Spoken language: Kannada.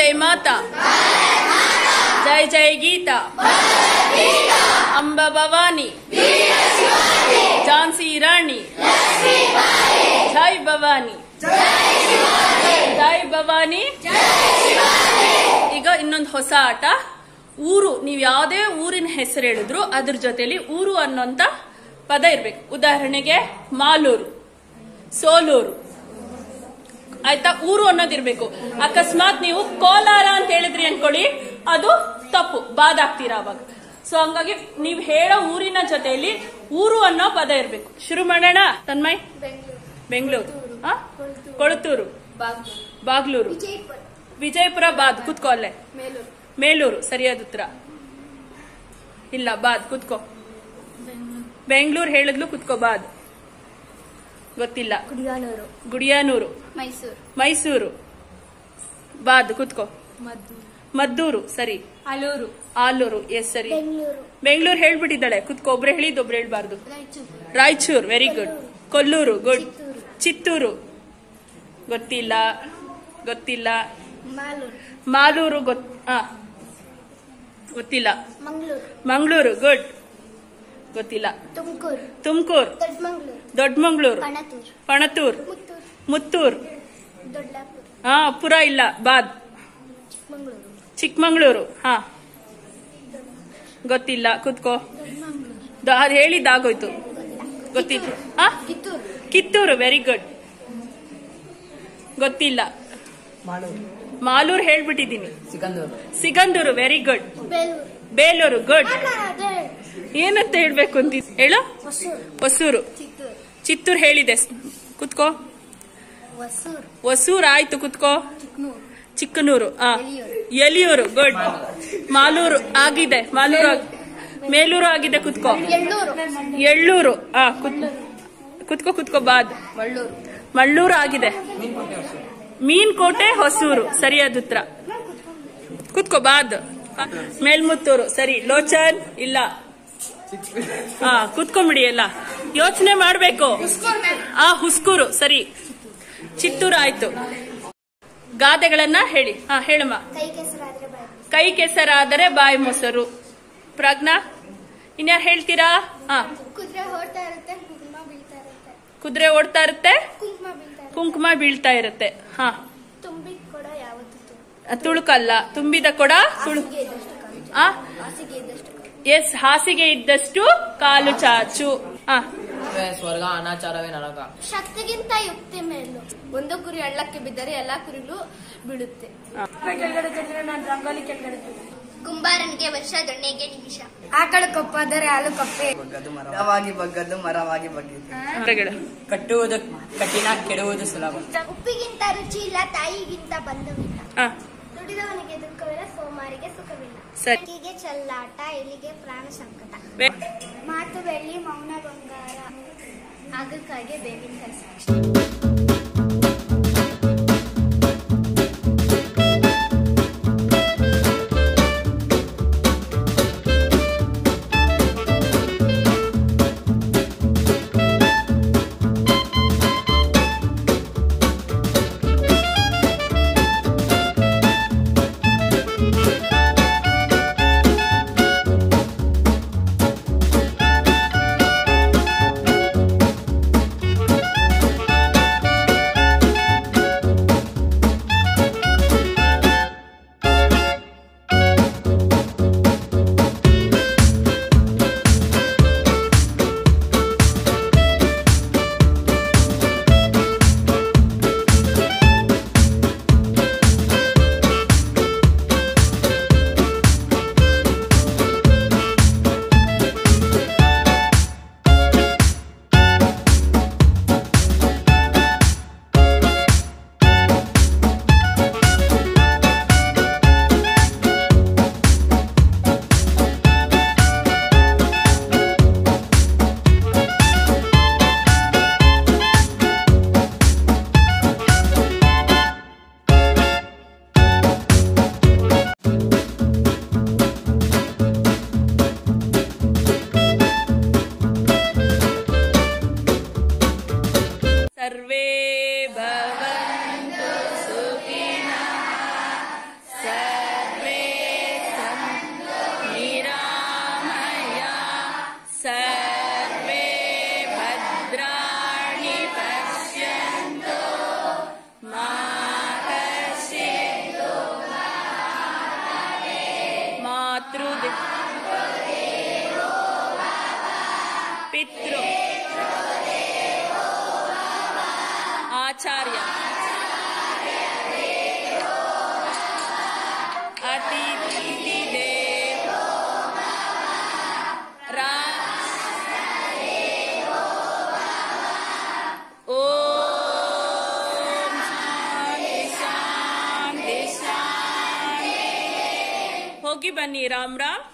ಜೈ ಮಾತಾ ಜೈ ಜೈ ಗೀತಾ ಅಂಬ ಭವಾನಿ ಝಾನ್ಸಿ ರಾಣಿ ಜೈ ಭವಾನಿ ಜೈ ಭವಾನಿ ಈಗ ಇನ್ನೊಂದು ಹೊಸ ಆಟ ಊರು ನೀವು ಯಾವುದೇ ಊರಿನ ಹೆಸರು ಹೇಳಿದ್ರು ಅದ್ರ ಜೊತೆಲಿ ಊರು ಅನ್ನೋಂತ ಪದ ಇರ್ಬೇಕು ಉದಾಹರಣೆಗೆ ಮಾಲೂರು ಸೋಲೂರು ಆಯ್ತಾ ಊರು ಅನ್ನೋದಿರ್ಬೇಕು ಅಕಸ್ಮಾತ್ ನೀವು ಕೋಲಾರ ಅಂತ ಹೇಳಿದ್ರಿ ಅನ್ಕೊಳ್ಳಿ ಅದು ತಪ್ಪು ಬಾದಾಗ್ತೀರಾ ಅವಾಗ ಸೊ ಹಂಗಾಗಿ ನೀವು ಹೇಳೋ ಊರಿನ ಜೊತೆಯಲ್ಲಿ ಊರು ಅನ್ನೋ ಪದ ಇರ್ಬೇಕು ಶುರು ಮಾಡೋಣ ತನ್ಮಯ್ ಬೆಂಗಳೂರು ಆ? ಕೊಳತೂರು ಬಾಗ್ಲೂರು ವಿಜಯಪುರ ಬಾದ್ ಕುತ್ಕೋ ಅಲ್ಲೇ ಮೇಲೂರು ಸರಿಯಾದ ಉತ್ತರ ಇಲ್ಲ ಬಾದ್ ಕುತ್ಕೋ ಬೆಂಗಳೂರು ಹೇಳಿದ್ಲು ಕುತ್ಕೋ ಬಾದ್ ಗೊತ್ತಿಲ್ಲ ಕುಡಿಯಾನೂರು ಗುಡಿಯಾನೂರು ಮೈಸೂರು ಮೈಸೂರು ಬಾದ್ ಕುತ್ಕೋ ಮದ್ದೂರು ಸರಿ ಅಲೂರು ಆಲೂರು ಎಸ್ ಸರಿ ಬೆಂಗಳೂರು ಬೆಂಗಳೂರು ಹೇಳ್ಬಿಟ್ಟಿದ್ದಾಳೆ ಕುತ್ಕೋ ಒಬ್ರು ಹೇಳಿದ್ದು ಒಬ್ರು ಹೇಳ್ಬಾರ್ದು Raichur Raichur very good Kollur good Chittoor ಗೊತ್ತಿಲ್ಲ ಗೊತ್ತಿಲ್ಲ ಮಾಲೂರು ಮಾಲೂರು ಗೊತ್ ಆ ಗೊತ್ತಿಲ್ಲ ಮಂಗಳೂರು ಮಂಗಳೂರು ಗುಡ್ ಗೊತ್ತಿಲ್ಲ ತುಮಕೂರು ತುಮಕೂರು ದೊಡ್ಡಮಂಗ್ಳೂರು ದೊಡ್ಡಮಂಗ್ಳೂರು ಪಣತೂರು ಪಣತೂರ್ ಮುತ್ತೂರು ಮುತ್ತೂರ್ ದೊಡ್ಡಾಪುರ ಹಾ ಪುರ ಇಲ್ಲ ಬಾದ್ ಮಂಗಳೂರು ಚಿಕ್ಕಮಂಗ್ಳೂರು ಹಾ ಗೊತ್ತಿಲ್ಲ ಕುತ್ಕೋ ದೊಡ್ಡಮಂಗ್ಳೂರು ದ- ಅದ್ ಹೇಳಿದ್ದಾಗೋಯ್ತು ಗೊತ್ತಿತ್ತು ಹಾ ಕಿತ್ತೂರು ಕಿತ್ತೂರು ವೆರಿ ಗುಡ್ ಗೊತ್ತಿಲ್ಲ ಮಾಲೂರು ಹೇಳ್ಬಿಟ್ಟಿದ್ದೀನಿ Sikandur Sigandur very good Belur Belur good ಅಲ್ಲ, ಅದೇ ಏನಂತ ಹೇಳ್ಬೇಕು ಅಂತ ಹೇಳು ಹೊಸೂರು ಹೊಸೂರು ಚಿತ್ತೂರು ಚಿತ್ತೂರು ಹೇಳಿದೆ ಕುತ್ಕೋ ಹೊಸೂರು ಹೊಸೂರು ಆಯ್ತು ಕುತ್ಕೋ ಚಿಕ್ಕನೂರು ಚಿಕ್ಕನೂರು ಆ ಎಲಿಯೂರು. ಎಲಿಯೂರು ಗುಡ್ ಮಾಲೂರು ಆಗಿದೆ ಮಾಲೂರು ಆಗ್- ಮೇಲೂರು ಆಗಿದೆ ಕುತ್ಕೋ ಎಳ್ಳೂರು ಎಳ್ಳೂರು ಆ ಕುತ್- ಕುತ್ಕೋ ಕುತ್ಕೋ ಬಾದ್ ಮಳ್ಳೂರು ಮಳ್ಳೂರು ಆಗಿದೆ ಮೀನ್ಕೋಟೆ ಹೊಸೂರು ಸರಿಯಾದ ಉತ್ತರ ಕುತ್ಕೋ ಬಾದ್ ಮೇಲ್ಮುತ್ತೂರು ಸರಿ ಲೋಚನ್ ಇಲ್ಲ ಹಾ ಕುತ್ಕೊಂಬಿಡಿ ಎಲ್ಲ ಯೋಚನೆ ಮಾಡ್ಬೇಕು ಆ ಹುಸ್ಕೂರು ಸರಿ ಚಿತ್ತೂರು ಆಯ್ತು ಗಾದೆಗಳನ್ನ ಹೇಳಿ ಹಾ ಹೇಳಮ್ಮ ಕೈ ಕೆಸರಾದ್ರೆ ಬಾಯಿ ಕೈ ಕೆಸರಾದರೆ ಬಾಯಿ ಮೊಸರು ಪ್ರಜ್ಞಾ ಇನ್ಯಾರು ಹೇಳ್ತೀರಾ ಹಾ ಕುದುರೆ ಓಡ್ತಾ ಇರುತ್ತೆ ಕುಂಕುಮ ಬೀಳ್ತಾ ಇರುತ್ತೆ ಕುದುರೆ ಓಡ್ತಾ ಇರುತ್ತೆ ಕುಂಕುಮ ಬೀಳ್ತಾ ಇರುತ್ತೆ ಕುಂಕುಮ ಬೀಳ್ತಾ ಇರುತ್ತೆ ಹಾ ತುಂಬಿ ಕೊಡ ಯಾವತ್ತೂ ತುಂಬ ತುಳುಕಲ್ಲ ತುಂಬಿದ ಕೊಡ ತುಳು ಹಾಸಿಗೆ ಇದ್ದಷ್ಟು ಕಾಲು ಆ ಹಾಸಿಗೆ ಇದ್ದಷ್ಟು ಕಾಲು ಎಸ್ ಹಾಸಿಗೆ ಇದ್ದಷ್ಟು ಕಾಲು ಚಾಚು ಆ ಸ್ವರ್ಗ ಅನಾಚಾರವೇ ನರಕ ಶಕ್ತಿಗಿಂತ ಯುಕ್ತಿ ಮೇಲು ಒಂದು ಕುರಿ ಹಳ್ಳಕ್ಕೆ ಬಿದ್ದರೆ ಎಲ್ಲಾ ಕುರಿಗಳು ಬೀಳುತ್ತೆ ಕುಂಬಾರನಿಗೆ ವರ್ಷ ದೊಣ್ಣೆಗೆ ನಿಮಿಷ ಆಕಳ ಕೊಪ್ಪಾದರೆ ಹಾಲು ಕಪ್ಪೆ ಬಗ್ಗದು ಮರವಾಗಿ ಬಗ್ಗದ್ದು ಮರವಾಗಿ ಬಗ್ಗಿದ್ದು ಹೊರಗಡೆ. ಕಟ್ಟುವುದು ಕಠಿಣ ಕೆಡುವುದು ಸುಲಭ ಉಪ್ಪಿಗಿಂತ ರುಚಿ ಇಲ್ಲ ತಾಯಿಗಿಂತ ಬಂಧವಿಲ್ಲ ಆ ದುಡಿದವನಿಗೆ ದುಃಖವಿಲ್ಲ ಸೋಮಾರಿಗೆ ಸುಖವಿಲ್ಲ ಸರಿ. ಹಕ್ಕಿಗೆ ಚೆಲ್ಲಾಟ ಎಲಿಗೆ ಪ್ರಾಣ ಸಂಕಟ ವೇ- ಮಾತು ಬೆಳ್ಳಿ ಮೌನ ಬಂಗಾರ ಆಗಕ್ಕಾಗೆ ಬೇವಿನ ಕಸ ಆಚಾರ್ಯ ಅತಿಥಿ ದೇವ ರಾ ಓಂ ಶಾಂತಿ ಶಾಂತಿ ಶಾಂತಿ ಹೋಗಿ ಬನ್ನಿ ರಾಮ್ ರಾಮ್